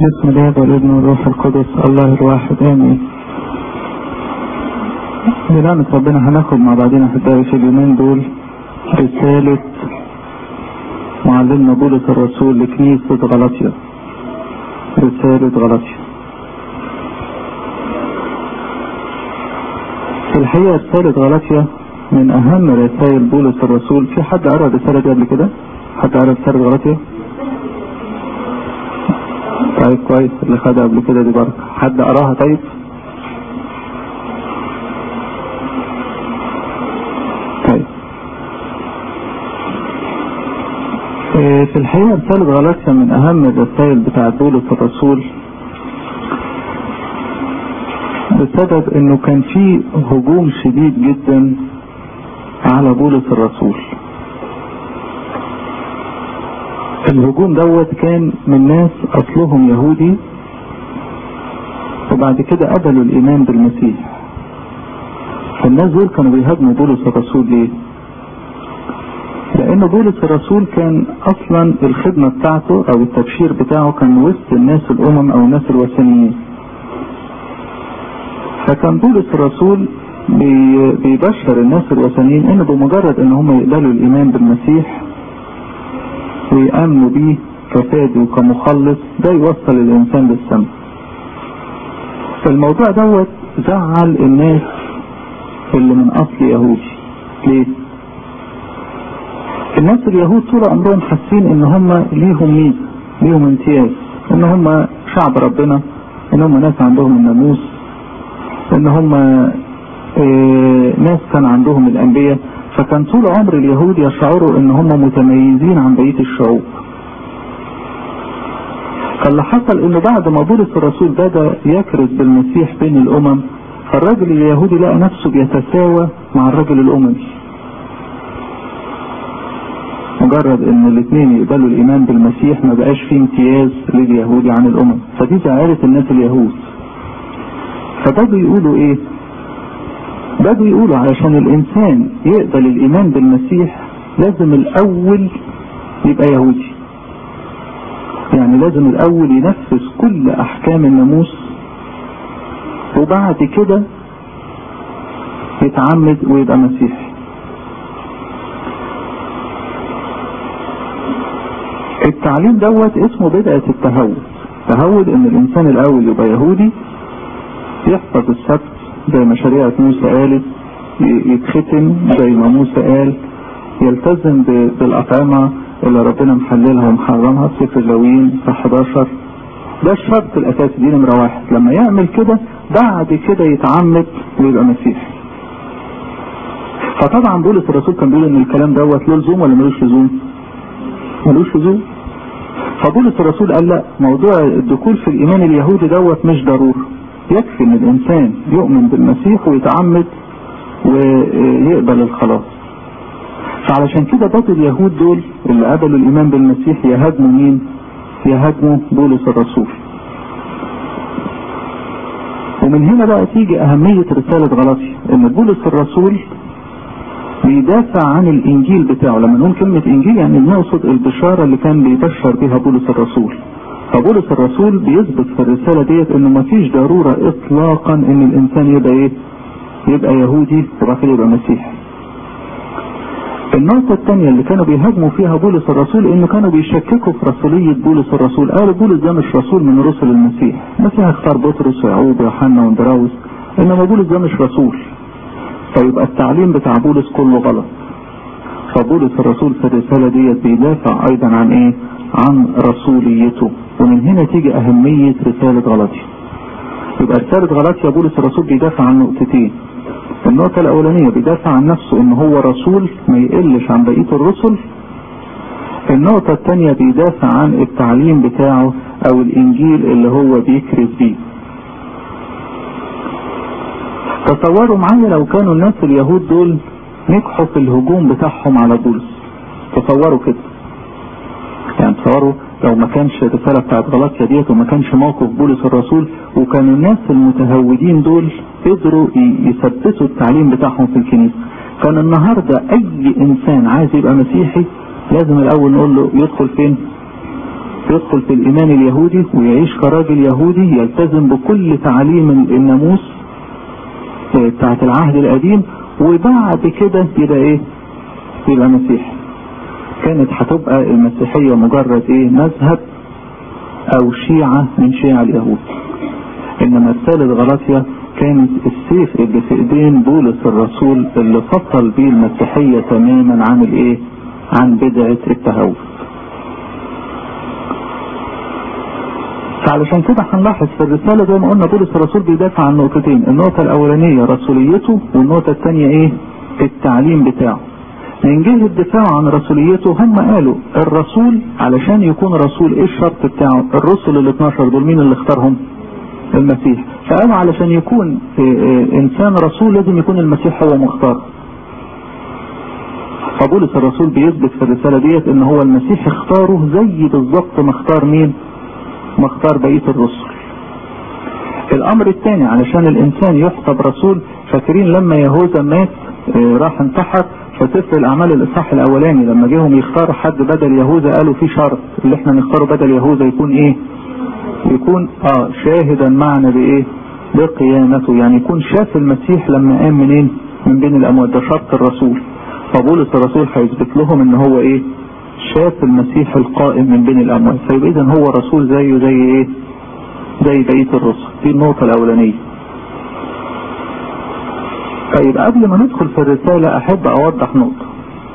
بسم الله والابن والروح القدس الله الواحد امين بنعمة ربنا هناخد مع بعضنا احبائي في اليومين دول رسالة معلمنا بولس الرسول لكنيسة غلطية رسالة غلطية في الحقيقة رسالة غلطية من أهم رسائل بولس الرسول في حد قرأ الرسالة دي قبل كده؟ حد قرأ رسالة غلطية؟ طيب كويس اللي خدها قبل كده دي بركة حد قراها طيب؟ طيب إيه في الحقيقة رسالة غلطية من أهم الرسائل بتاعت بولس الرسول بسبب انه كان في هجوم شديد جدا على بولس الرسول الهجوم دوت كان من ناس اصلهم يهودي وبعد كده قبلوا الايمان بالمسيح فالناس دول كانوا بيهاجموا بولس الرسول ليه لان بولس الرسول كان اصلا الخدمة بتاعته او التبشير بتاعه كان وسط الناس الامم او الناس الوثنيين فكان بولس الرسول بيبشر الناس الوثنيين ان بمجرد ان هم يقبلوا الايمان بالمسيح ويأمنوا بيه كفادي وكمخلص ده يوصل الانسان للسماء فالموضوع دوت زعل الناس اللي من اصل يهودي ليه الناس اليهود طول عمرهم حاسين ان هم ليهم ميزه ليهم امتياز ان هم شعب ربنا ان هم ناس عندهم الناموس ان هم إيه ناس كان عندهم الانبياء فكان طول عمر اليهود يشعروا ان هم متميزين عن بقيه الشعوب فاللي حصل انه بعد ما بولس الرسول بدا يكرز بالمسيح بين الامم فالراجل اليهودي لقى نفسه بيتساوى مع الراجل الاممي مجرد ان الاثنين يقبلوا الايمان بالمسيح ما بقاش فيه امتياز لليهودي عن الامم فدي زعلت الناس اليهود فبدوا يقولوا ايه بدوا يقولوا علشان الانسان يقبل الايمان بالمسيح لازم الاول يبقى يهودي يعني لازم الاول ينفذ كل احكام الناموس وبعد كده يتعمد ويبقى مسيحي التعليم دوت اسمه بدعة التهود تهود ان الانسان الاول يبقى يهودي يحفظ السبت زي ما شريعة موسى قالت يتختم زي ما موسى قال يلتزم بالأطعمة اللي ربنا محللها ومحرمها في سفر اللاويين في 11 ده الشرط الأساسي دي نمرة واحد لما يعمل كده بعد كده يتعمد ويبقى مسيحي فطبعا بولس الرسول كان بيقول ان الكلام دوت له لزوم ولا ملوش لزوم؟ ملوش لزوم فبولس الرسول قال لا موضوع الدخول في الايمان اليهودي دوت مش ضروري يكفي ان الانسان يؤمن بالمسيح ويتعمد ويقبل الخلاص فعلشان كده بدوا اليهود دول اللي قبلوا الايمان بالمسيح يهاجموا مين يهاجموا بولس الرسول ومن هنا بقى تيجي اهمية رسالة غلطي ان بولس الرسول بيدافع عن الانجيل بتاعه لما نقول كلمة انجيل يعني بنقصد البشارة اللي كان بيبشر بها بولس الرسول فبولس الرسول بيثبت في الرسالة ديت انه مفيش ضرورة اطلاقا ان الانسان يبقى ايه يبقى يهودي وبعد كده يبقى مسيحي النقطة الثانية اللي كانوا بيهاجموا فيها بولس الرسول انه كانوا بيشككوا في رسولية بولس الرسول قالوا بولس ده مش رسول من رسل المسيح المسيح اختار بطرس ويعقوب ويوحنا واندراوس انما بولس ده مش رسول فيبقى التعليم بتاع بولس كله غلط فبولس الرسول في الرسالة ديت بيدافع ايضا عن ايه عن رسوليته ومن هنا تيجي اهمية رسالة غلطية يبقى رسالة غلطية بولس الرسول بيدافع عن نقطتين النقطة الاولانية بيدافع عن نفسه ان هو رسول ما يقلش عن بقية الرسل النقطة الثانية بيدافع عن التعليم بتاعه او الانجيل اللي هو بيكرز بيه تصوروا معايا لو كانوا الناس اليهود دول نجحوا في الهجوم بتاعهم على بولس تصوروا كده يعني تصوروا لو ما كانش الرساله بتاعت غلطيا ديت وما كانش موقف بولس الرسول وكان الناس المتهودين دول قدروا يثبتوا التعليم بتاعهم في الكنيسه كان النهارده اي انسان عايز يبقى مسيحي لازم الاول نقول له يدخل فين يدخل في الايمان اليهودي ويعيش كراجل يهودي يلتزم بكل تعاليم الناموس بتاعت العهد القديم وبعد كده يبقى ايه يبقى مسيحي كانت هتبقى المسيحية مجرد ايه مذهب او شيعة من شيع اليهود انما رسالة غلاطيا كانت السيف اللي في ايدين بولس الرسول اللي فصل بيه المسيحية تماما عن الايه عن بدعة التهوف فعلشان كده هنلاحظ في الرسالة زي ما قلنا بولس الرسول بيدافع عن نقطتين النقطة الأولانية رسوليته والنقطة الثانية إيه؟ التعليم بتاعه. من جهة الدفاع عن رسوليته هم قالوا الرسول علشان يكون رسول إيه الشرط بتاعه؟ الرسل ال 12 دول مين اللي اختارهم؟ المسيح. فقالوا علشان يكون إنسان رسول لازم يكون المسيح هو مختار. فبولس الرسول بيثبت في الرسالة ديت إن هو المسيح اختاره زي بالظبط ما اختار مين؟ مختار بقية الرسل الامر الثاني علشان الانسان يحسب رسول فاكرين لما يهوذا مات اه راح انتحر فسفر الاعمال الاصحاح الاولاني لما جيهم يختاروا حد بدل يهوذا قالوا في شرط اللي احنا نختاره بدل يهوذا يكون ايه يكون اه شاهدا معنا بايه بقيامته يعني يكون شاف المسيح لما قام منين من بين الاموات ده شرط الرسول فبولس الرسول هيثبت لهم ان هو ايه شاف المسيح القائم من بين الاموات فيبقى اذا هو رسول زيه زي ايه زي بقيه الرسل دي النقطه الاولانيه طيب قبل ما ندخل في الرساله احب اوضح نقطه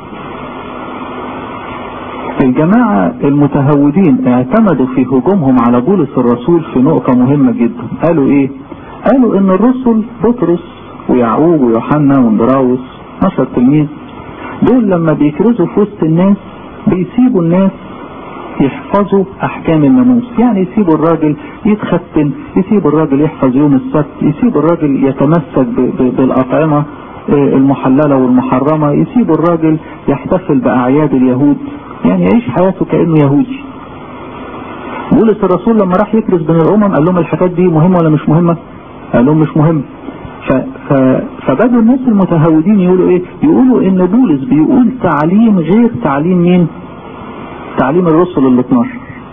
الجماعة المتهودين اعتمدوا في هجومهم على بولس الرسول في نقطة مهمة جدا قالوا ايه قالوا ان الرسل بطرس ويعقوب ويوحنا واندراوس 12 تلميذ دول لما بيكرزوا في وسط الناس بيسيبوا الناس يحفظوا احكام الناموس يعني يسيبوا الراجل يتختن يسيبوا الراجل يحفظ يوم السبت يسيبوا الراجل يتمسك بالاطعمه المحلله والمحرمه يسيبوا الراجل يحتفل باعياد اليهود يعني يعيش حياته كانه يهودي بولس الرسول لما راح يكرز بين الامم قال لهم الحاجات دي مهمه ولا مش مهمه؟ قال لهم مش مهمه ف... ف... فبدوا الناس المتهودين يقولوا ايه يقولوا ان بولس بيقول تعليم غير تعليم مين تعليم الرسل ال 12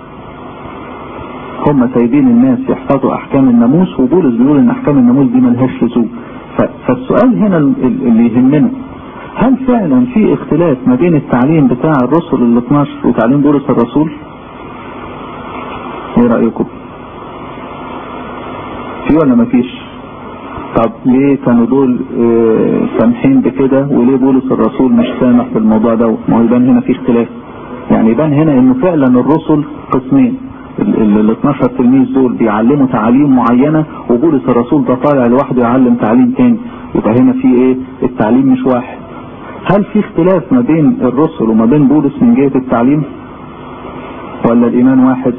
هم سايبين الناس يحفظوا احكام الناموس وبولس بيقول ان احكام الناموس دي ملهاش لزوم ف... فالسؤال هنا اللي يهمنا هل فعلا في اختلاف ما بين التعليم بتاع الرسل ال 12 وتعليم بولس الرسول ايه رايكم في ولا مفيش طب ليه كانوا دول سامحين بكده وليه بولس الرسول مش سامح في الموضوع ده ما هو يبان هنا في اختلاف يعني يبان هنا انه فعلا الرسل قسمين ال 12 تلميذ دول بيعلموا تعاليم معينه وبولس الرسول ده طالع لوحده يعلم تعليم تاني يبقى هنا في ايه التعليم مش واحد هل في اختلاف ما بين الرسل وما بين بولس من جهه التعليم ولا الايمان واحد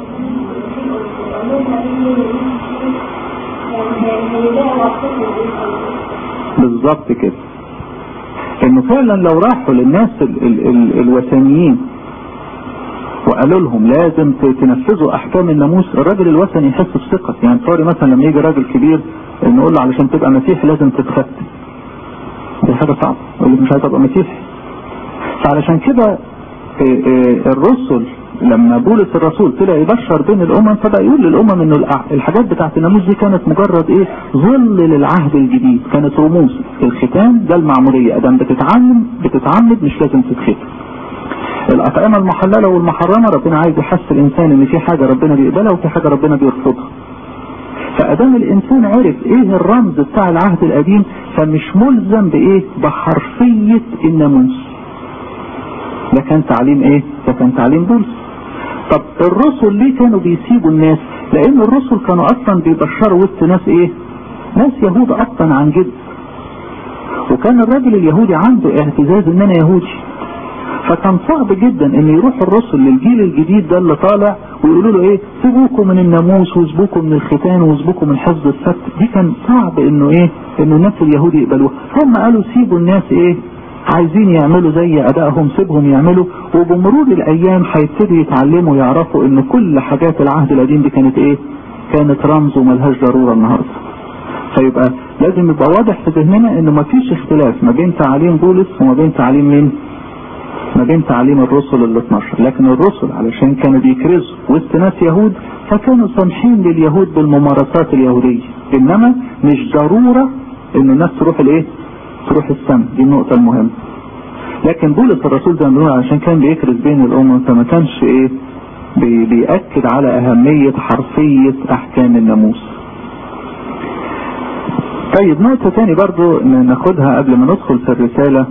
بالظبط كده انه فعلا لو راحوا للناس ال ال ال الوثنيين وقالوا لهم لازم تنفذوا احكام الناموس الراجل الوثني يحس بثقه يعني تصوري مثلا لما يجي راجل كبير نقول له علشان تبقى مسيحي لازم تتختم دي حاجه صعبه يقول لك مش عايز ابقى مسيحي فعلشان كده الرسل لما بولس الرسول طلع يبشر بين الامم فبقى يقول للامم ان الحاجات بتاعت الناموس دي كانت مجرد ايه ظل للعهد الجديد كانت رموز الختان ده المعموديه ادم بتتعلم بتتعمد مش لازم تتختم الاطعمه المحلله والمحرمه ربنا عايز يحس الانسان ان في حاجه ربنا بيقبلها وفي حاجه ربنا بيرفضها فادام الانسان عرف ايه الرمز بتاع العهد القديم فمش ملزم بايه بحرفيه الناموس ده كان تعليم ايه ده كان تعليم بولس طب الرسل ليه كانوا بيسيبوا الناس لان الرسل كانوا اصلا بيبشروا وسط ناس ايه ناس يهود اصلا عن جد وكان الراجل اليهودي عنده اعتزاز ان انا يهودي فكان صعب جدا ان يروح الرسل للجيل الجديد ده اللي طالع ويقولوا له ايه سيبوكم من الناموس وسيبوكم من الختان وسيبوكم من حفظ السبت دي كان صعب انه ايه انه الناس اليهود يقبلوها هم قالوا سيبوا الناس ايه عايزين يعملوا زي ادائهم سيبهم يعملوا وبمرور الايام هيبتدوا يتعلموا يعرفوا ان كل حاجات العهد القديم دي كانت ايه كانت رمز وملهاش ضروره النهارده فيبقى لازم يبقى واضح في ذهننا انه مفيش اختلاف ما بين تعاليم بولس وما بين تعاليم مين ما بين تعليم الرسل ال 12 لكن الرسل علشان كانوا بيكرزوا وسط ناس يهود فكانوا سامحين لليهود بالممارسات اليهودية انما مش ضرورة ان الناس تروح الايه تروح السماء دي النقطة المهمة لكن بولس الرسول زي ما بنقول علشان كان بيكرز بين الامم فما كانش ايه بي بيأكد على اهمية حرفية احكام الناموس طيب نقطة تاني برضو ناخدها قبل ما ندخل في الرسالة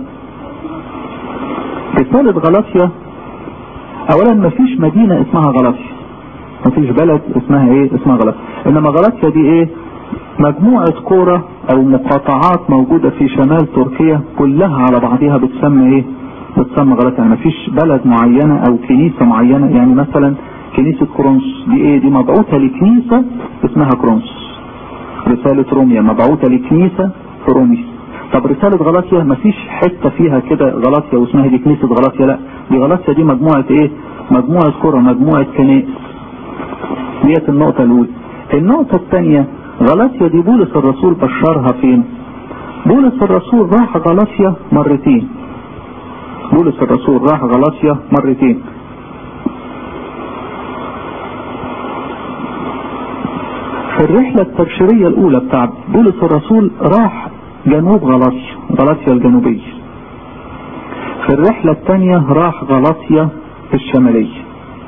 رسالة غلاطيا اولا مفيش مدينة اسمها غلاطيا مفيش بلد اسمها ايه اسمها غلاطيا انما غلاطيا دي ايه مجموعة كورة او مقاطعات موجودة في شمال تركيا كلها على بعضها بتسمى ايه بتسمى غلاطيا يعني مفيش بلد معينة او كنيسة معينة يعني مثلا كنيسة كرونس دي ايه دي مبعوثة لكنيسة اسمها كرونس رسالة روميا مبعوثة لكنيسة في رومي طب رسالة غلاطيا مفيش حتة فيها كده غلاطيا واسمها دي كنيسة غلاطيا لا دي غلاطيا دي مجموعة ايه مجموعة كرة مجموعة كنائس ديت النقطة الأولى النقطة الثانية غلاطيا دي بولس الرسول بشرها فين بولس الرسول راح غلاطيا مرتين بولس الرسول راح غلاطيا مرتين في الرحلة التبشيرية الأولى بتاع بولس الرسول راح جنوب غلاطيا غلاطيا الجنوبية في الرحلة الثانية راح غلاطيا الشمالية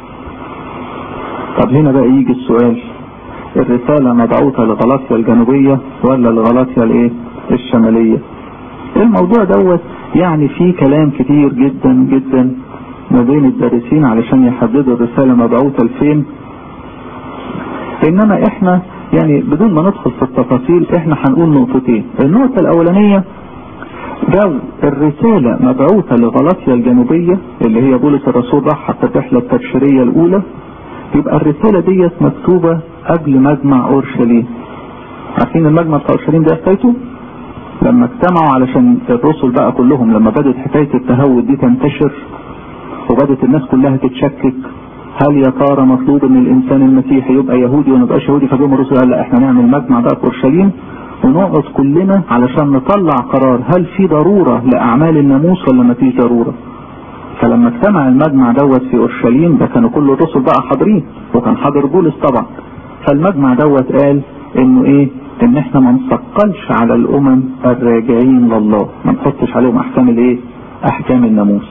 طب هنا بقى يجي السؤال الرسالة مبعوثة لغلاطيا الجنوبية ولا لغلاطيا الايه الشمالية الموضوع دوت يعني فيه كلام كتير جدا جدا ما بين الدارسين علشان يحددوا الرسالة مبعوثة لفين انما احنا يعني بدون ما ندخل في التفاصيل احنا هنقول نقطتين النقطة الاولانية لو الرسالة مبعوثة لغلاطيا الجنوبية اللي هي بولس الرسول راح في الرحلة التبشيرية الاولى يبقى الرسالة ديت مكتوبة قبل مجمع اورشليم عارفين المجمع بتاع اورشليم ده حكايته لما اجتمعوا علشان الرسل بقى كلهم لما بدت حكاية التهود دي تنتشر وبدت الناس كلها تتشكك هل يا ترى مطلوب ان الانسان المسيحي يبقى يهودي وما يبقاش يهودي فجم الرسل قال لا احنا نعمل مجمع بقى في اورشليم ونقعد كلنا علشان نطلع قرار هل في ضرورة لاعمال الناموس ولا ما فيش ضرورة فلما اجتمع المجمع دوت في اورشليم ده كانوا كل الرسل بقى حاضرين وكان حاضر بولس طبعا فالمجمع دوت قال انه ايه ان احنا ما نثقلش على الامم الراجعين لله ما نحطش عليهم احكام الايه احكام الناموس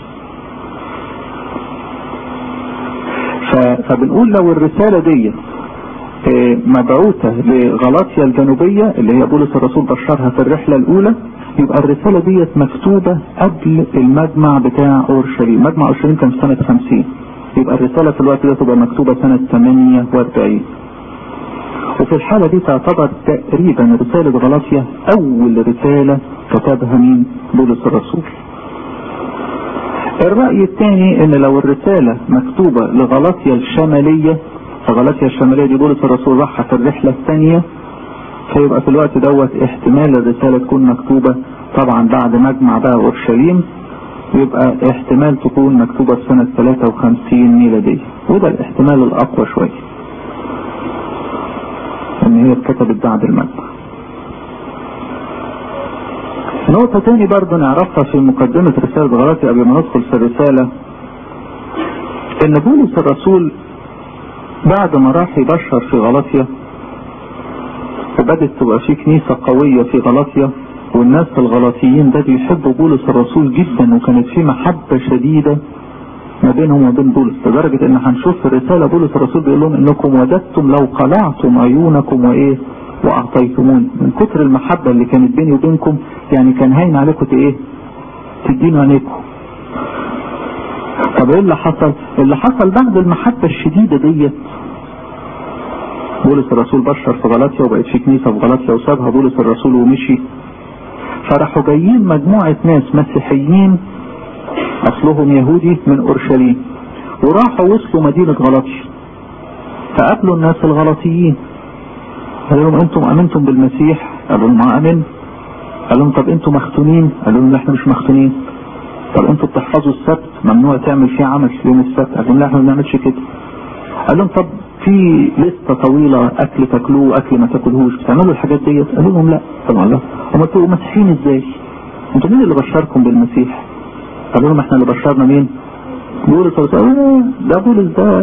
فبنقول لو الرسالة دي مبعوثة لغلاطيا الجنوبية اللي هي بولس الرسول بشرها في الرحلة الأولى يبقى الرسالة دي مكتوبة قبل المجمع بتاع أورشليم مجمع أورشليم كان في سنة 50 يبقى الرسالة في الوقت ده تبقى مكتوبة سنة 48 وفي الحالة دي تعتبر تقريبا رسالة غلاطيا أول رسالة كتبها مين بولس الرسول الرأي الثاني ان لو الرسالة مكتوبة لغلاطيا الشمالية فغلاطيا الشمالية دي بولس الرسول راحها في الرحلة الثانية فيبقى في الوقت دوت احتمال الرسالة تكون مكتوبة طبعا بعد مجمع بقى اورشليم يبقى احتمال تكون مكتوبة في سنة 53 ميلادية وده الاحتمال الاقوى شوية ان هي اتكتبت بعد المجمع نقطة تاني برضو نعرفها في مقدمة رسالة غلاطي قبل ما ندخل في الرسالة ان بولس الرسول بعد ما راح يبشر في غلاطيا وبدت تبقى في كنيسة قوية في غلاطيا والناس الغلاطيين ده بيحبوا بولس الرسول جدا وكانت في محبة شديدة ما بينهم وبين بولس لدرجة ان هنشوف في الرسالة بولس الرسول بيقول لهم انكم وددتم لو قلعتم عيونكم وايه واعطيتموني من كتر المحبة اللي كانت بيني وبينكم يعني كان هين عليكم ايه تدينوا عينيكم طب ايه اللي حصل اللي حصل بعد المحبة الشديدة ديت بولس الرسول بشر في غلاطيا وبقت في كنيسة في غلاطيا وسابها بولس الرسول ومشي فراحوا جايين مجموعة ناس مسيحيين اصلهم يهودي من اورشليم وراحوا وصلوا مدينة غلاطيا فقابلوا الناس الغلاطيين قال لهم انتم امنتم بالمسيح قالوا لهم ما امن قال لهم طب انتم مختونين قالوا لهم لا احنا مش مختونين طب انتوا بتحفظوا السبت ممنوع تعمل فيه عمل في يوم السبت قال لهم لا احنا ما بنعملش كده قال لهم طب في لسته طويله اكل تاكلوه واكل ما تاكلوهوش بتعملوا الحاجات ديت قالوا لهم لا طبعا لا هم تبقوا مسيحيين ازاي انتوا مين اللي بشركم بالمسيح قالوا لهم احنا اللي بشرنا مين بولس قالوا ده بولس ده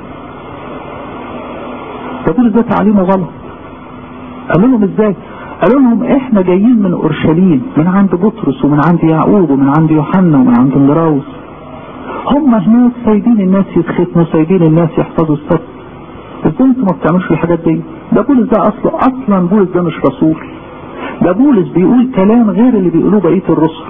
ده بولس ده تعليمه غلط قالوا لهم ازاي قالوا لهم احنا جايين من اورشليم من عند بطرس ومن عند يعقوب ومن عند يوحنا ومن عند اندراوس هم هناك سايبين الناس يتختموا سايبين الناس يحفظوا السبت ازاي انتوا ما بتعملوش الحاجات دي ده بولس ده اصله اصلا بولس ده مش رسول ده بولس بيقول كلام غير اللي بيقولوه بقيه الرسل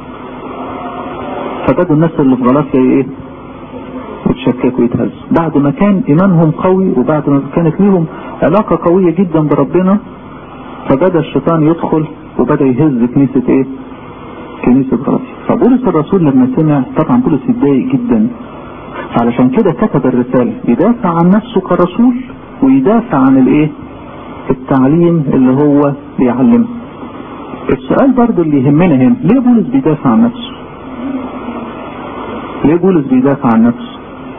فبدوا الناس اللي في غلاطيا ايه يتشككوا ويتهزوا بعد ما كان ايمانهم قوي وبعد ما كانت ليهم علاقه قويه جدا بربنا فبدا الشيطان يدخل وبدا يهز كنيسه ايه كنيسه غلاطيا فبولس الرسول لما سمع طبعا بولس اتضايق جدا علشان كده كتب الرساله يدافع عن نفسه كرسول ويدافع عن الايه التعليم اللي هو بيعلمه السؤال برضو اللي يهمنا هنا ليه بولس بيدافع عن نفسه ليه بولس بيدافع عن نفسه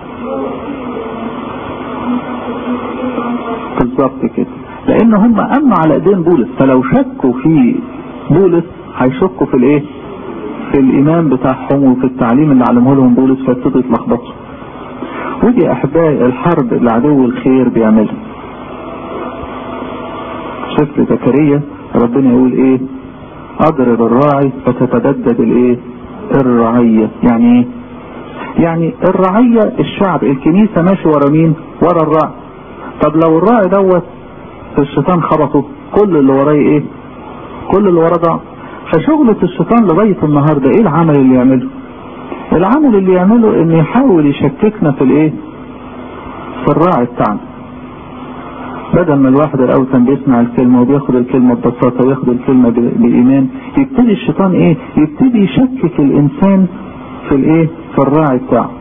بالظبط كده لان هم امنوا على ايدين بولس فلو شكوا في بولس هيشكوا في الايه في الايمان بتاعهم وفي التعليم اللي علمه لهم بولس فيبتدوا يتلخبطوا ودي احبائي الحرب اللي عدو الخير بيعملها شفت زكريا ربنا يقول ايه اضرب الراعي فتتبدد الايه الرعية يعني ايه يعني الرعية الشعب الكنيسة ماشي ورا مين ورا الراعي طب لو الراعي دوت الشيطان خبطه كل اللي وراه ايه كل اللي وراه ضاع فشغلة الشيطان لغاية النهاردة ايه العمل اللي يعمله العمل اللي يعمله انه يحاول يشككنا في الايه في الراعي بتاعنا بدل ما الواحد الاول كان بيسمع الكلمة وبياخد الكلمة ببساطة وياخد الكلمة بإيمان يبتدي الشيطان ايه يبتدي يشكك الانسان في الايه في الراعي بتاعه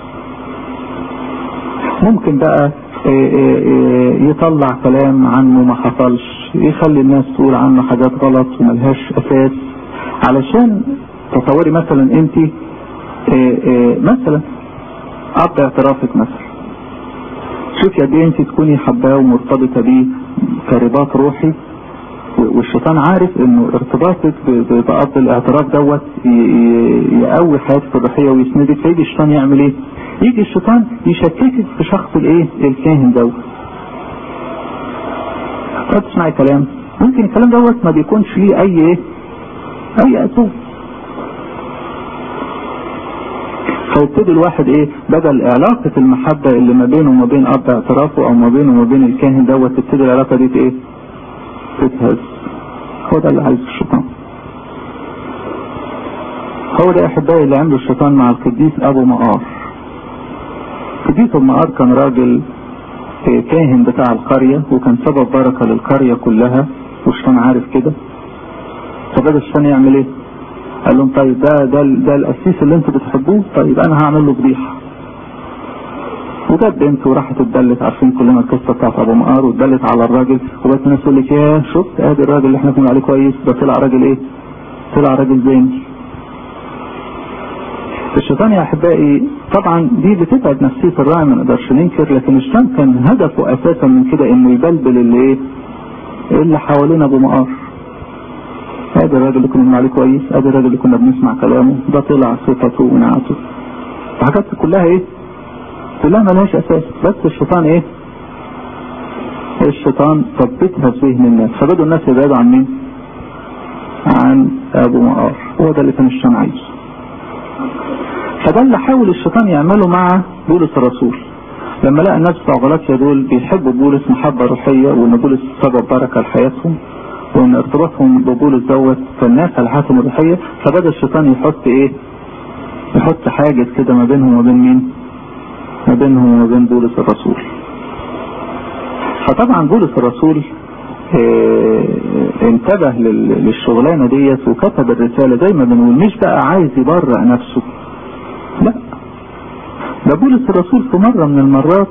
ممكن بقى إيه إيه يطلع كلام عنه ما حصلش يخلي الناس تقول عنه حاجات غلط وملهاش اساس علشان تصوري مثلا انت إيه مثلا اب اعترافك مثلا شوفي قد ايه انت تكوني حباه ومرتبطه بيه كرباط روحي والشيطان عارف انه ارتباطك باب الاعتراف دوت يقوي حياتك الروحيه ويسندك فيجي الشيطان يعمل ايه؟ يجي الشيطان يشككك في شخص الايه؟ الكاهن دوت. طب تسمعي كلام ممكن الكلام دوت ما بيكونش ليه اي ايه؟ اي اساس. فيبتدي الواحد ايه بدل علاقة المحبة اللي ما بينه وما بين اب اعترافه او ما بينه وما بين الكاهن دوت تبتدي العلاقة دي ايه تتهز هو ده اللي عايزه الشيطان هو ده احبائي اللي عمله الشيطان مع القديس ابو مقار القديس ابو مقار كان راجل كاهن بتاع القرية وكان سبب بركة للقرية كلها والشيطان عارف كده فبدأ الشيطان يعمل ايه قال لهم طيب ده ده ده القسيس اللي انتوا بتحبوه طيب انا هعمل له فضيحه وجاب بنت وراحت اتدلت عارفين كلنا القصه بتاعت ابو مقار واتدلت على الراجل وبقت الناس تقول لك يا شفت ادي الراجل اللي احنا كنا عليه كويس ده طلع راجل ايه؟ طلع راجل زين الشيطان يا احبائي طبعا دي بتتعب نفسيه الراعي ما نقدرش ننكر لكن الشيطان كان هدفه اساسا من كده انه يبلبل اللي ايه؟ اللي حوالين ابو مقار ادي الراجل اللي كنا عليه كويس ادي الراجل اللي كنا بنسمع كلامه ده طلع صفته ونعته الحاجات كلها ايه كلها ملهاش اساس بس الشيطان ايه الشيطان ثبتها في ذهن الناس فبدوا الناس يبعدوا عن مين عن ابو مقار هو ده اللي كان الشيطان عايزه فده اللي حاول الشيطان يعمله مع بولس الرسول لما لقى الناس بتوع غلاطيا دول بيحبوا بولس محبه روحيه وان بولس سبب بركه لحياتهم وان ارتباطهم ببولس دوت فالناس على حياتهم الروحيه فبدا الشيطان يحط ايه؟ يحط حاجز كده ما بينهم وما بين مين؟ ما بينهم وما بين بولس الرسول. فطبعا بولس الرسول اه انتبه للشغلانه ديت وكتب الرساله زي ما بنقول مش بقى عايز يبرأ نفسه. لا ده بولس الرسول في مره من المرات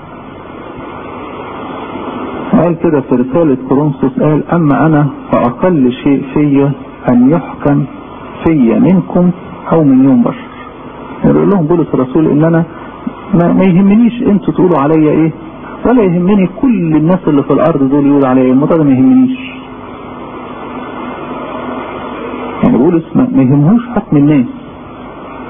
قال كده في رسالة كورنثوس قال أما أنا فأقل شيء فيا أن يحكم فيا منكم أو من يوم بشر يقول لهم بولس الرسول إن أنا ما, ما يهمنيش أنتوا تقولوا عليا إيه ولا يهمني كل الناس اللي في الأرض دول يقولوا عليا إيه الموضوع ده ما يهمنيش يعني بولس ما يهمهوش حكم الناس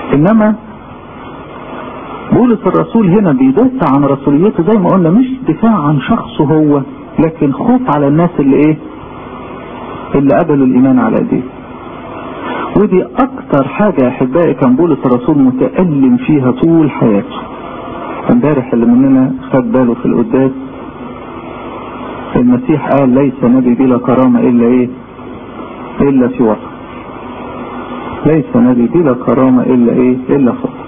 انما بولس الرسول هنا بيدافع عن رسوليته زي ما قلنا مش دفاع عن شخصه هو لكن خوف على الناس اللي ايه اللي قبلوا الايمان على ايديه ودي اكتر حاجة يا احبائي كان بولس الرسول متألم فيها طول حياته امبارح اللي مننا خد باله في القداس المسيح قال ليس نبي بلا كرامة الا ايه الا في وسط ليس نبي بلا كرامة الا ايه الا في وسط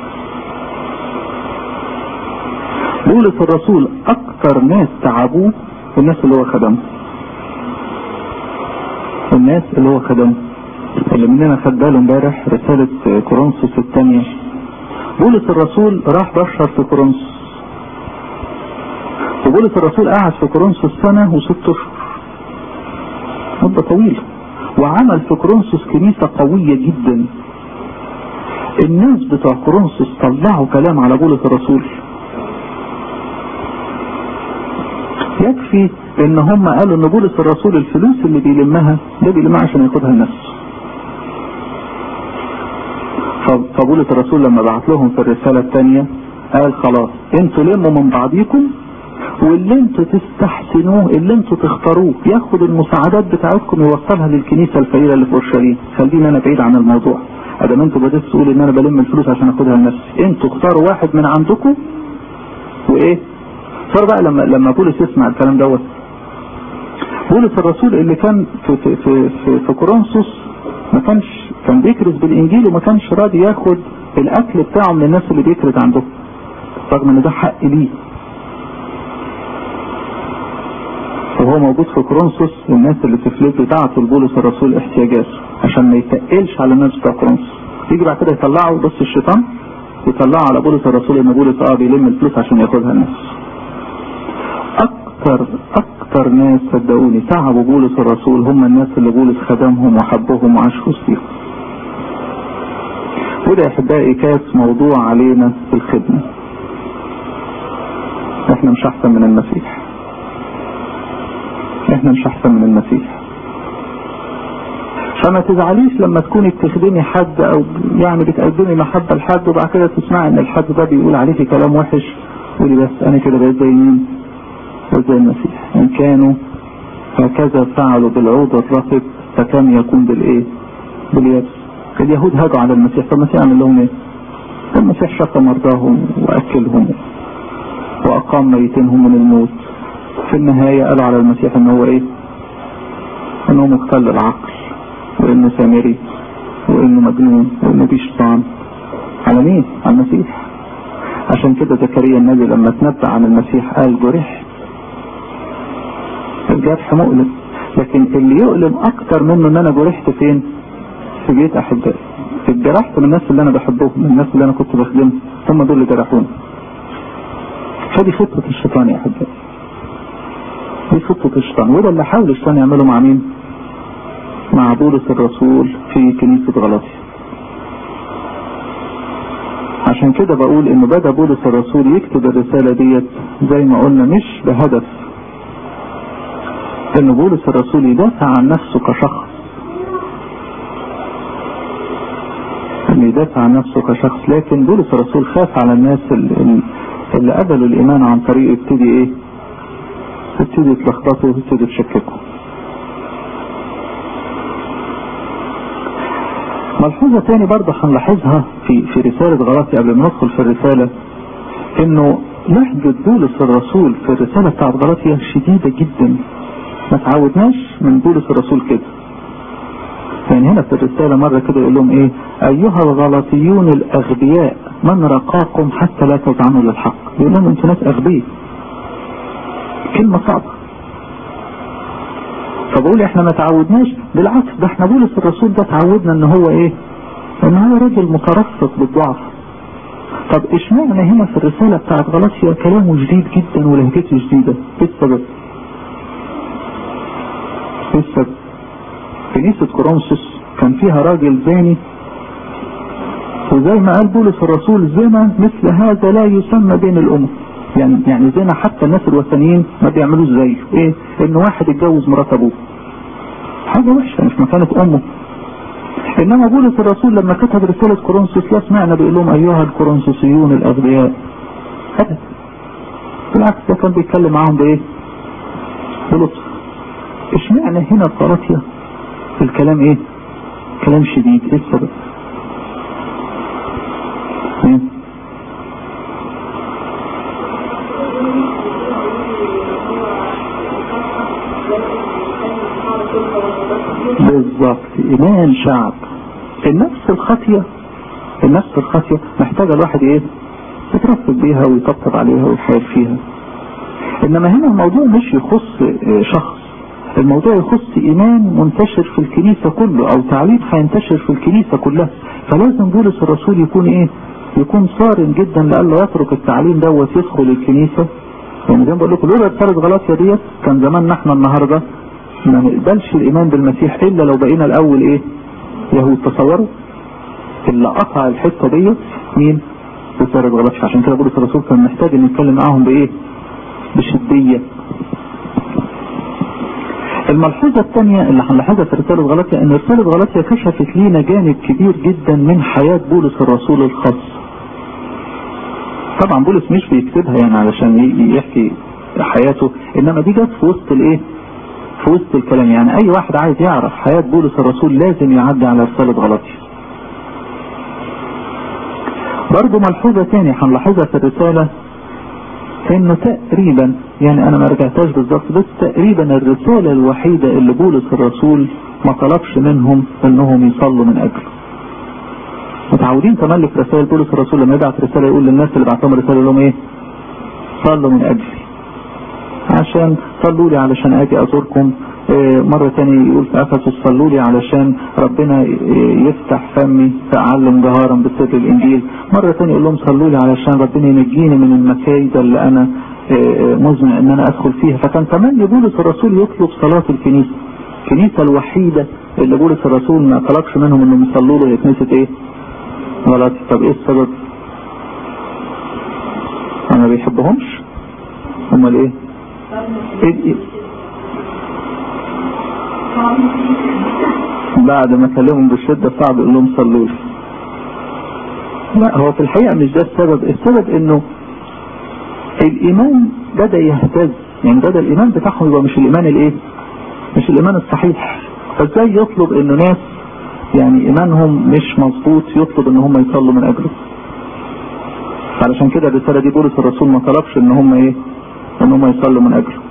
بولس الرسول اكتر ناس تعبوه الناس اللي هو خدمهم الناس اللي هو خدمهم اللي مننا خد باله امبارح رسالة كورنثوس الثانية بولس الرسول راح بشر في كورنثوس وبولس الرسول قعد في كورنثوس سنة وست اشهر مدة طويلة وعمل في كورنثوس كنيسة قوية جدا الناس بتوع كورنثوس طلعوا كلام على بولس الرسول يكفي ان هم قالوا ان بولس الرسول الفلوس اللي بيلمها ده بيلمها عشان ياخدها لنفسه فبولس الرسول لما بعت لهم في الرسالة الثانية قال خلاص انتوا لموا من بعضيكم واللي انتوا تستحسنوه اللي انتوا تختاروه ياخد المساعدات بتاعتكم يوصلها للكنيسة الفقيرة اللي في اورشليم خليني انا بعيد عن الموضوع ادام انتوا بدأت تقولوا ان انا بلم الفلوس عشان اخدها لنفسي انتوا اختاروا واحد من عندكم وايه صار بقى لما لما بولس يسمع الكلام دوت بولس الرسول اللي كان في في في في, في كورنثوس ما كانش كان بيكرز بالانجيل وما كانش راضي ياخد الاكل بتاعه من الناس اللي بيكرز عندهم رغم ان ده حق ليه وهو موجود في كورنثوس الناس اللي في فليب بتاعته لبولس الرسول احتياجاته عشان ما يتقلش على الناس بتاع كورنثوس يجي بعد كده يطلعوا بص الشيطان يطلعوا على بولس الرسول ان بولس اه بيلم الفلوس عشان ياخدها لنفسه اكتر اكتر ناس صدقوني تعبوا بولس الرسول هم الناس اللي بولس خدمهم وحبهم وعاش وسطيهم وده يا احبائي كاس موضوع علينا في الخدمة احنا مش احسن من المسيح احنا مش احسن من المسيح فما تزعليش لما تكوني بتخدمي حد او يعني بتقدمي محبة لحد وبعد كده تسمعي ان الحد ده بيقول عليكي كلام وحش قولي بس انا كده بقيت زي مين وزي المسيح ان كانوا هكذا فعلوا بالعود والرطب فكم يكون بالايه باليابس اليهود هاجوا على المسيح فالمسيح عمل لهم ايه المسيح شفى مرضاهم واكلهم واقام ميتينهم من الموت في النهاية قالوا على المسيح ان هو ايه انه مختل العقل وانه سامري وانه مجنون وانه بيشطان على مين على المسيح عشان كده زكريا النبي لما تنبأ عن المسيح قال جرح الجرح مؤلم لكن اللي يؤلم اكتر منه ان انا جرحت فين في بيت احبائي اتجرحت من الناس اللي انا بحبهم من الناس اللي انا كنت بخدمهم هم دول اللي جرحوني فدي خطة الشيطان يا احبائي دي خطة الشيطان وده اللي حاول الشيطان يعمله مع مين مع بولس الرسول في كنيسة غلاطيا عشان كده بقول انه بدأ بولس الرسول يكتب الرسالة ديت زي ما قلنا مش بهدف ان بولس الرسول يدافع عن نفسه كشخص ان يدافع عن نفسه كشخص لكن بولس الرسول خاف على الناس اللي, اللي قبلوا الايمان عن طريق يبتدي ايه يبتدي يتلخبطوا ويبتدي يتشككوا ملحوظة تاني برضه هنلاحظها في في رسالة غلاطي قبل ما ندخل في الرسالة انه لهجة بولس الرسول في الرسالة بتاعت غلاطيا شديدة جدا ما تعودناش من بولس الرسول كده يعني هنا في الرسالة مرة كده يقول لهم ايه ايها الغلاطيون الاغبياء من رقاكم حتى لا تزعنوا للحق يقول لهم انتوا ناس اغبياء كلمة صعبة فبقول احنا ما تعودناش بالعكس ده احنا بولس الرسول ده تعودنا ان هو ايه ان هو راجل مترفق بالضعف طب اشمعنى هنا في الرسالة بتاعت غلاطيا كلامه جديد جدا ولهجته جديدة ايه السبب ايه السبب كنيسة كورنثوس كان فيها راجل زاني وزي ما قال بولس الرسول زنا مثل هذا لا يسمى بين الامم يعني يعني زنا حتى الناس الوثنيين ما بيعملوش زيه ايه ان واحد اتجوز مرات ابوه حاجة وحشة مش مكانة امه انما بولس الرسول لما كتب رسالة كورنثوس لا سمعنا بيقول لهم ايها الكورنثوسيون الاغبياء ابدا بالعكس ده كان بيتكلم معاهم بايه بلطف اشمعنى هنا في غلطيا الكلام ايه كلام شديد ايه السبب ايه؟ بالظبط ايمان شعب النفس الخاطيه النفس الخاطيه محتاجه الواحد ايه يترفق بيها ويطبطب عليها ويحاول فيها انما هنا الموضوع مش يخص شخص الموضوع يخص ايمان منتشر في الكنيسة كله او تعليم هينتشر في الكنيسة كلها فلازم بولس الرسول يكون ايه يكون صارم جدا لألا يترك التعليم دوت يدخل الكنيسة يعني زي ما بقول لكم لولا رسالة غلطية ديت كان زماننا احنا النهارده ما نقبلش الايمان بالمسيح الا لو بقينا الاول ايه يهود تصوروا اللي قطع الحته ديت مين رسالة غلطية عشان كده بولس الرسول كان محتاج ان يتكلم معاهم بايه بشدية الملحوظة الثانية اللي هنلاحظها في رسالة غلطية ان رسالة غلطية كشفت لينا جانب كبير جدا من حياة بولس الرسول الخاص طبعا بولس مش بيكتبها يعني علشان يحكي حياته انما دي جت في وسط الايه في وسط الكلام يعني اي واحد عايز يعرف حياة بولس الرسول لازم يعدي على رسالة غلطية برضه ملحوظة تاني هنلاحظها في الرسالة انه تقريبا يعني انا ما رجعتهاش بالظبط بس تقريبا الرسالة الوحيدة اللي بولس الرسول ما طلبش منهم انهم يصلوا من اجله متعودين تملك رسائل بولس الرسول لما يبعت رسالة يقول للناس اللي بعتهم رسالة لهم ايه صلوا من اجلي عشان صلوا لي علشان اجي ازوركم مرة تانية يقول في افسس صلوا لي علشان ربنا يفتح فمي فاعلم جهارا بسر الانجيل مرة تانية يقول لهم صلوا لي علشان ربنا ينجيني من المكايد اللي انا مزمع ان انا ادخل فيها فكان تمني بولس الرسول يطلب صلاة الكنيسة الكنيسة الوحيدة اللي بولس الرسول ما طلبش منهم انهم يصلوا له هي كنيسة ايه غلط طب ايه السبب انا ما بيحبهمش امال ايه إيه بعد ما كلمهم بالشدة صعب يقول لهم صلوا لي لا هو في الحقيقة مش ده السبب السبب انه الايمان بدأ يهتز يعني بدأ الايمان بتاعهم يبقى مش الايمان الايه مش الايمان الصحيح فازاي يطلب انه ناس يعني ايمانهم مش مظبوط يطلب ان هم يصلوا من اجله علشان كده الرسالة دي بولس الرسول ما طلبش ان هم ايه ان هم يصلوا من اجله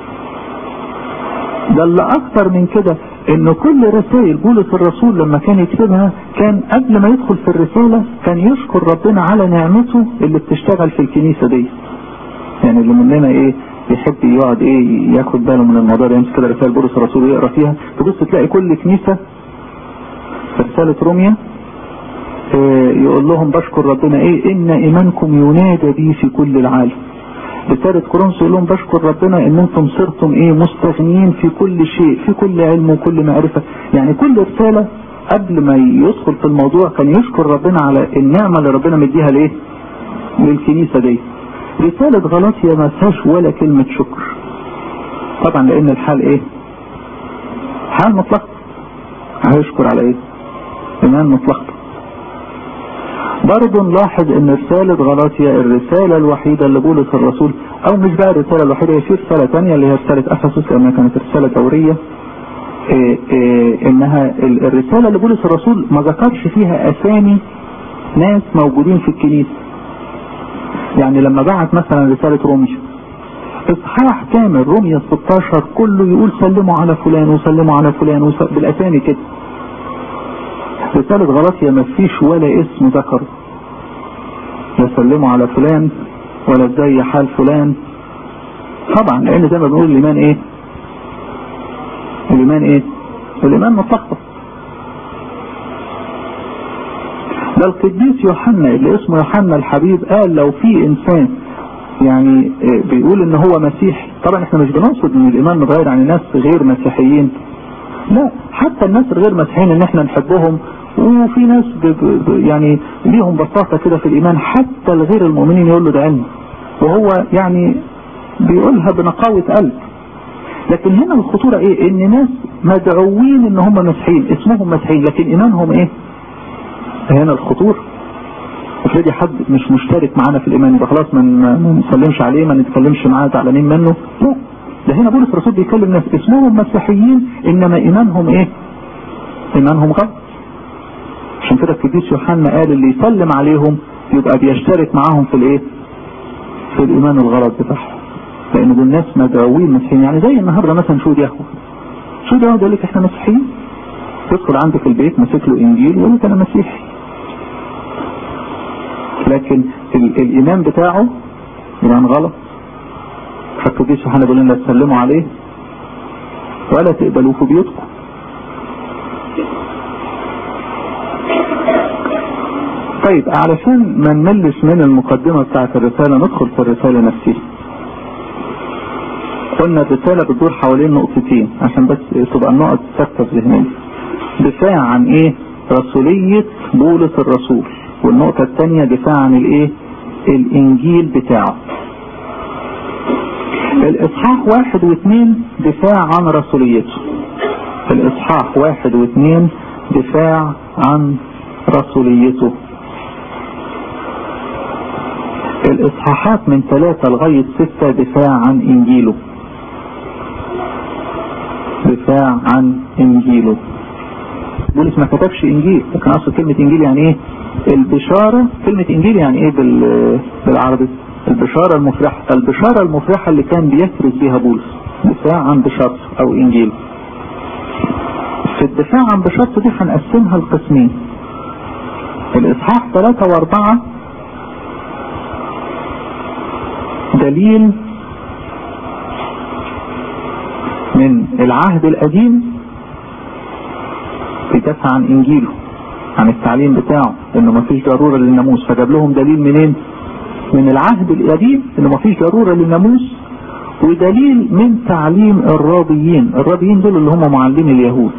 ده اللي اكتر من كده ان كل رسائل بولس الرسول لما كان يكتبها كان قبل ما يدخل في الرسالة كان يشكر ربنا على نعمته اللي بتشتغل في الكنيسة دي يعني اللي مننا ايه يحب يقعد ايه ياخد باله من الموضوع ده يمسك كده رسائل بولس الرسول ويقرا فيها تبص تلاقي كل كنيسة في رسالة روميا إيه يقول لهم بشكر ربنا ايه ان ايمانكم ينادى بي في كل العالم رسالة كورنثوس يقول لهم بشكر ربنا ان انتم صرتم ايه مستغنيين في كل شيء في كل علم وكل معرفة يعني كل رسالة قبل ما يدخل في الموضوع كان يشكر ربنا على النعمة اللي ربنا مديها لايه للكنيسة دي رسالة غلطية ما فيهاش ولا كلمة شكر طبعا لان الحال ايه حال مطلق هيشكر على ايه ايمان مطلق برضه نلاحظ ان رسالة غلاطيا الرسالة الوحيدة اللي بولس الرسول او مش بقى الرسالة الوحيدة في رسالة تانية اللي هي رسالة افسس لانها كانت رسالة دورية إيه إيه انها الرسالة اللي بولس الرسول ما ذكرش فيها اسامي ناس موجودين في الكنيسة يعني لما بعت مثلا رسالة روميا اصحاح كامل روميا 16 كله يقول سلموا على فلان وسلموا على فلان وسلم بالاسامي كده رسالة غلطية ما فيش ولا اسم ذكره لا سلموا على فلان ولا ازاي حال فلان طبعا لان زي ما بنقول الايمان ايه الايمان ايه الايمان متلخبط ده القديس يوحنا اللي اسمه يوحنا الحبيب قال لو في انسان يعني بيقول ان هو مسيحي طبعا احنا مش بنقصد ان الايمان متغير عن الناس غير مسيحيين لا حتى الناس الغير مسيحيين ان احنا نحبهم وفي ناس ب ب يعني ليهم بساطة كده في الايمان حتى الغير المؤمنين يقول له ده علم وهو يعني بيقولها بنقاوة قلب لكن هنا الخطورة ايه ان ناس مدعوين ان هم مسيحيين اسمهم مسيحيين لكن ايمانهم ايه هنا الخطور افرضي حد مش مشترك معانا في الايمان يبقى خلاص ما نسلمش عليه ما نتكلمش معاه زعلانين منه لا ده هنا بولس الرسول بيكلم ناس اسمهم مسيحيين انما ايمانهم ايه ايمانهم غلط عشان كده القديس يوحنا قال اللي يسلم عليهم يبقى بيشترك معاهم في الايه في الايمان الغلط بتاعهم لان دول ناس مدعوين مسيحيين يعني زي النهارده مثلا شهود يهوه شهود يهوه يقول لك احنا مسيحيين تدخل عندك البيت ماسك له انجيل يقول لك انا مسيحي لكن الايمان بتاعه ايمان غلط فالقديس يوحنا بيقول لنا تسلموا عليه ولا تقبلوه في بيوتكم طيب علشان ما نملش من المقدمة بتاعت الرسالة ندخل في الرسالة نفسها قلنا الرسالة بتدور حوالين نقطتين عشان بس تبقى النقط ثابتة في ذهننا دفاع عن ايه رسولية بولس الرسول والنقطة الثانية دفاع عن الايه الانجيل بتاعه الاصحاح واحد واثنين دفاع عن رسوليته الاصحاح واحد واثنين دفاع عن رسوليته الاصحاحات من ثلاثة لغاية ستة دفاع عن انجيله دفاع عن انجيله بولس ما كتبش انجيل لكن اصل كلمة انجيل يعني ايه البشارة كلمة انجيل يعني ايه بالعربي البشارة المفرحة البشارة المفرحة اللي كان بيكرز بيها بولس دفاع عن بشارته او انجيل في الدفاع عن بشارته دي هنقسمها لقسمين الاصحاح ثلاثة واربعة دليل من العهد القديم بيدافع عن انجيله عن التعليم بتاعه انه مفيش ضرورة للناموس فجاب لهم دليل منين من العهد القديم انه مفيش ضرورة للناموس ودليل من تعليم الرابيين الرابيين دول اللي هم معلمي اليهود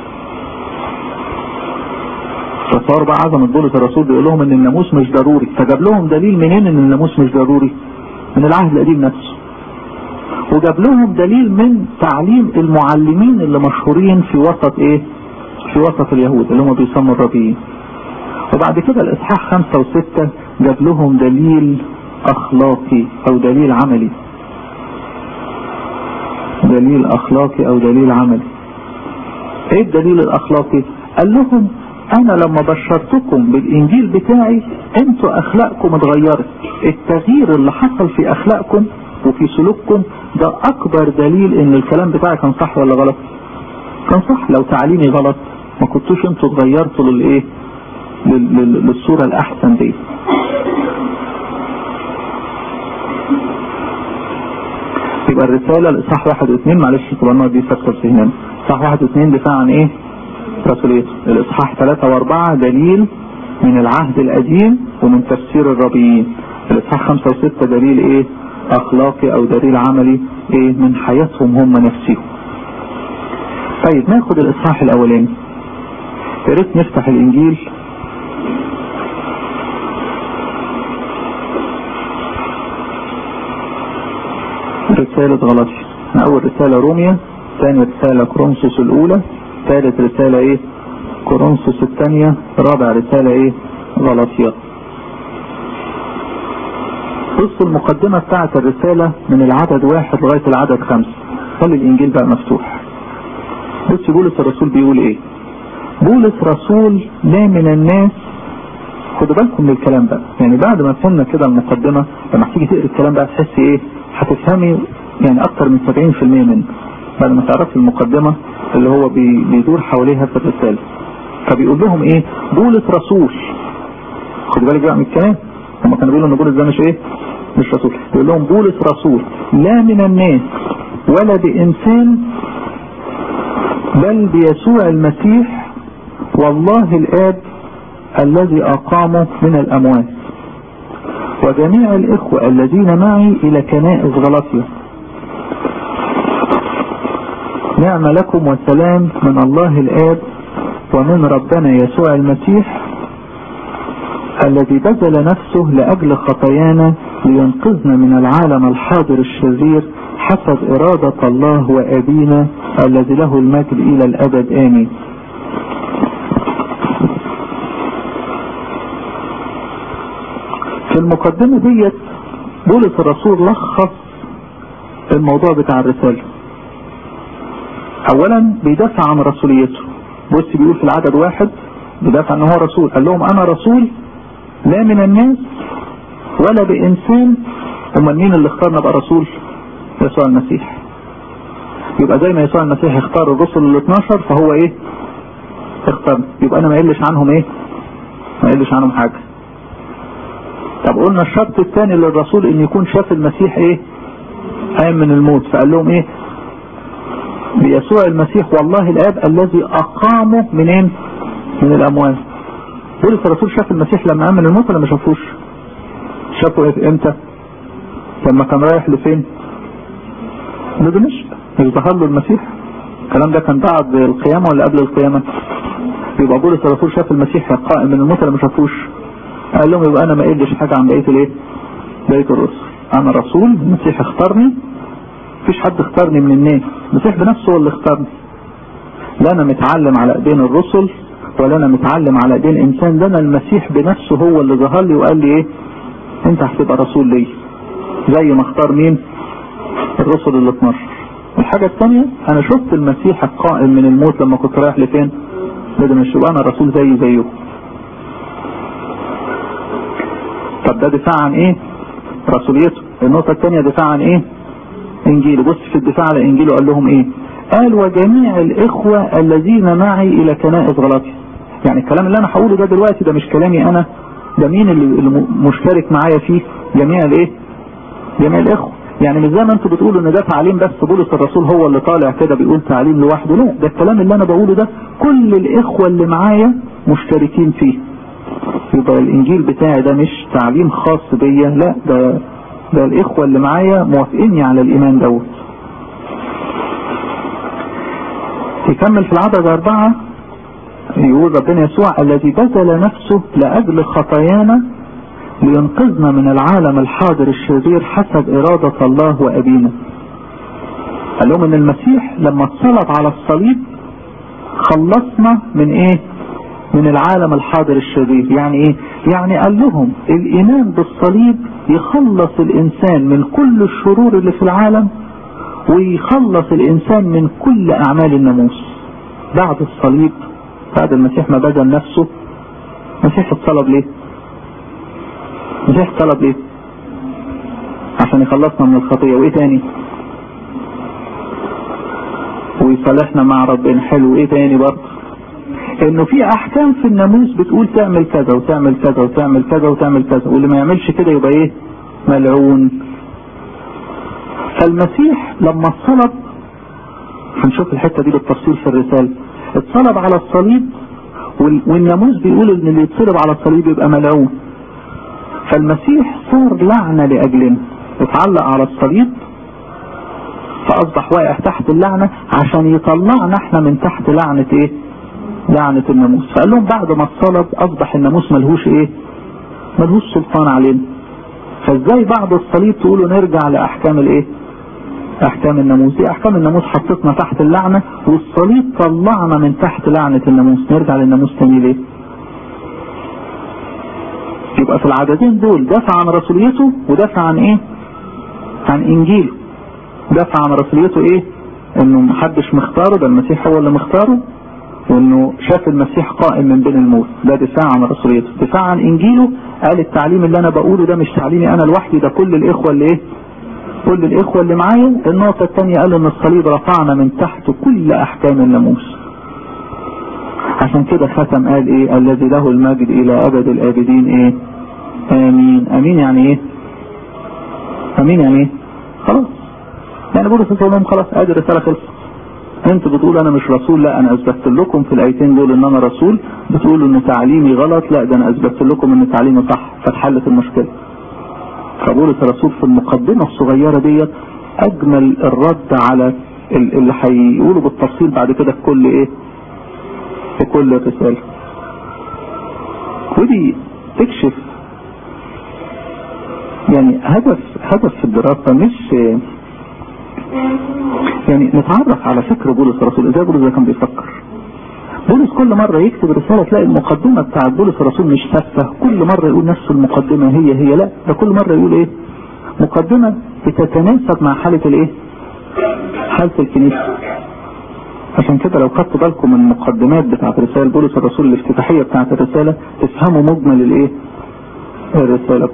فصار بقى عظمة بولس الرسول بيقول لهم ان الناموس مش ضروري فجاب لهم دليل منين ان الناموس مش ضروري من العهد القديم نفسه وجاب لهم دليل من تعليم المعلمين اللي مشهورين في وسط ايه في وسط اليهود اللي هم بيسموا الربيين وبعد كده الاصحاح خمسة وستة جاب لهم دليل اخلاقي او دليل عملي دليل اخلاقي او دليل عملي ايه الدليل الاخلاقي قال لهم انا لما بشرتكم بالانجيل بتاعي انتوا اخلاقكم اتغيرت التغيير اللي حصل في اخلاقكم وفي سلوككم ده اكبر دليل ان الكلام بتاعي كان صح ولا غلط كان صح لو تعليمي غلط ما كنتوش انتوا اتغيرتوا للايه للصورة الاحسن دي يبقى الرسالة الاصحاح واحد واثنين معلش تبقى النقط دي ثابتة في ذهننا اصحاح واحد واثنين دفاع عن ايه رسوليته الاصحاح ثلاثة واربعة دليل من العهد القديم ومن تفسير الربيين الاصحاح خمسة وستة دليل ايه اخلاقي او دليل عملي ايه من حياتهم هم نفسهم طيب ناخد الاصحاح الاولاني يا ريت نفتح الانجيل رسالة غلطي اول رسالة روميا ثاني رسالة كورنثوس الاولى ثالث رسالة ايه كورنثوس الثانية رابع رسالة ايه غلطية بص المقدمة بتاعت الرسالة من العدد واحد لغاية العدد خمسة خلي الانجيل بقى مفتوح بص بولس الرسول بيقول ايه بولس رسول لا من الناس خدوا بالكم من الكلام بقى يعني بعد ما فهمنا كده المقدمة لما تيجي تقرا الكلام بقى تحس ايه هتفهمي يعني اكتر من 70% منه بعد ما تعرفي المقدمة اللي هو بيدور حواليها في الرسالة فبيقول لهم ايه بولس رسول خدوا بالك بقى من الكلام هم كانوا بيقولوا ان بولس ده مش ايه مش رسول بيقول لهم بولس رسول لا من الناس ولا بانسان بل بيسوع المسيح والله الاب الذي اقامه من الاموات وجميع الاخوة الذين معي الى كنائس غلطية نعم لكم وسلام من الله الاب ومن ربنا يسوع المسيح الذي بذل نفسه لأجل خطايانا لينقذنا من العالم الحاضر الشرير حسب إرادة الله وأبينا الذي له المجد إلى الأبد آمين في المقدمة ديت بولس الرسول لخص الموضوع بتاع الرسالة اولا بيدافع عن رسوليته بص بيقول في العدد واحد بيدافع ان هو رسول قال لهم انا رسول لا من الناس ولا بانسان امال مين اللي اختارنا ابقى رسول يسوع المسيح يبقى زي ما يسوع المسيح اختار الرسل ال 12 فهو ايه اختار يبقى انا ما قلش عنهم ايه ما قلش عنهم حاجه طب قلنا الشرط الثاني للرسول ان يكون شاف المسيح ايه قام من الموت فقال لهم ايه بيسوع المسيح والله الاب الذي اقامه منين من الاموات بولس الرسول شاف المسيح لما قام من الموت ولا ما شافوش شافه إيه امتى لما كان رايح لفين لدمشق مش ظهر له المسيح الكلام ده كان بعد القيامة ولا قبل القيامة يبقى بولس الرسول شاف المسيح قائم من الموت ولا ما شافوش قال لهم يبقى انا ما قلش حاجة عن بقية الايه بقية الرسل انا رسول المسيح اختارني مفيش حد اختارني من الناس المسيح بنفسه هو اللي اختارني لا انا متعلم على ايدين الرسل ولا انا متعلم على ايدين انسان ده انا المسيح بنفسه هو اللي ظهر لي وقال لي ايه انت هتبقى رسول لي زي ما اختار مين الرسل ال 12 الحاجة الثانية انا شفت المسيح القائم من الموت لما كنت رايح لفين لدمشق يبقى انا رسول زي زيه طب ده دفاع عن ايه رسوليته النقطة الثانية دفاع عن ايه انجيله بص في الدفاع على انجيله قال لهم ايه قال وجميع الاخوة الذين معي الى كنائس غلطية يعني الكلام اللي انا هقوله ده دلوقتي ده مش كلامي انا ده مين اللي مشترك معايا فيه جميع الايه جميع الاخوة يعني مش زي ما انتوا بتقولوا ان ده تعليم بس بولس الرسول هو اللي طالع كده بيقول تعليم لوحده لا ده الكلام اللي انا بقوله ده كل الاخوة اللي معايا مشتركين فيه يبقى الانجيل بتاعي ده مش تعليم خاص بيا لا ده ده الاخوة اللي معايا موافقيني على الايمان دوت يكمل في العدد اربعة يقول ربنا يسوع الذي بذل نفسه لاجل خطايانا لينقذنا من العالم الحاضر الشرير حسب ارادة الله وابينا قال لهم ان المسيح لما اتصلب على الصليب خلصنا من ايه من العالم الحاضر الشرير يعني ايه يعني قال لهم الايمان بالصليب يخلص الانسان من كل الشرور اللي في العالم ويخلص الانسان من كل اعمال الناموس بعد الصليب بعد المسيح ما بذل نفسه المسيح اتصلب ليه المسيح اتصلب ليه عشان يخلصنا من الخطية وايه تاني ويصالحنا مع ربنا حلو ايه تاني برضه انه في احكام في الناموس بتقول تعمل كذا وتعمل كذا وتعمل كذا وتعمل كذا واللي ما يعملش كده يبقى ايه ملعون فالمسيح لما اتصلب هنشوف الحته دي بالتفصيل في الرساله اتصلب على الصليب والناموس بيقول ان اللي يتصلب على الصليب يبقى ملعون فالمسيح صار لعنه لاجلنا اتعلق على الصليب فاصبح واقع تحت اللعنه عشان يطلعنا احنا من تحت لعنه ايه لعنة الناموس فقال لهم بعد ما اتصلب اصبح الناموس ملهوش ايه ملهوش سلطان علينا فازاي بعد الصليب تقولوا نرجع لاحكام الايه احكام الناموس دي احكام الناموس حطتنا تحت اللعنة والصليب طلعنا من تحت لعنة الناموس نرجع للناموس تاني ليه يبقى في العددين دول دافع عن رسوليته ودافع عن ايه عن انجيله دافع عن رسوليته ايه انه محدش مختاره ده المسيح هو اللي مختاره وانه شاف المسيح قائم من بين الموت ده دفاع عن رسوليته دفاع عن انجيله قال التعليم اللي انا بقوله ده مش تعليمي انا لوحدي ده كل الاخوة اللي ايه كل الاخوة اللي معايا النقطة الثانية قال ان الصليب رفعنا من تحت كل احكام الناموس عشان كده ختم قال ايه الذي له المجد الى ابد الابدين ايه امين امين يعني ايه امين يعني ايه خلاص يعني بولس يقول لهم خلاص ادي الرسالة خلصت انتوا بتقولوا انا مش رسول لا انا اثبتت لكم في الايتين دول ان انا رسول بتقولوا ان تعليمي غلط لا ده انا اثبتت لكم ان تعليمي صح فاتحلت المشكله فبولس الرسول في المقدمه الصغيره ديت اجمل الرد على اللي هيقولوا بالتفصيل بعد كده في كل ايه في كل رساله ودي تكشف يعني هدف هدف في الدراسه مش يعني نتعرف على فكر بولس الرسول ازاي بولس ده كان بيفكر بولس كل مرة يكتب رسالة تلاقي المقدمة بتاعت بولس الرسول مش ثابتة كل مرة يقول نفس المقدمة هي هي لا ده كل مرة يقول ايه مقدمة بتتناسب مع حالة الايه حالة الكنيسة عشان كده لو خدتوا بالكم من المقدمات بتاعت رسالة بولس الرسول الافتتاحية بتاعت الرسالة تفهموا مجمل الايه الرسالة